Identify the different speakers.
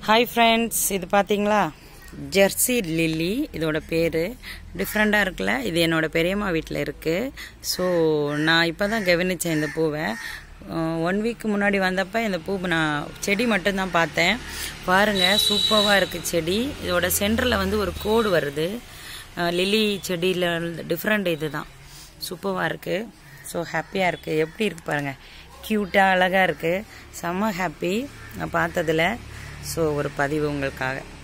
Speaker 1: hi friends இது பார்த்தீங்களா Jersey lily இதோட பேர் டிஃப்ரெண்ட்டாக இருக்குல்ல இது என்னோட பெரியம்மா வீட்டில் இருக்குது ஸோ நான் இப்போ தான் கவனித்தேன் இந்த பூவை ஒன் வீக் முன்னாடி வந்தப்போ இந்த பூ நான் செடி மட்டும்தான் பார்த்தேன் பாருங்கள் சூப்பராக இருக்குது செடி இதோட சென்டரில் வந்து ஒரு கோடு வருது அஹ் லில்லி செடியில் டிஃப்ரெண்ட் இது தான் சூப்பராக இருக்குது ஸோ ஹாப்பியாக இருக்குது எப்படி இருக்குது பாருங்கள் க்யூட்டாக அழகாக இருக்குது செம்ம ஹாப்பி நான் பார்த்ததில் ஸோ ஒரு பதிவு உங்களுக்காக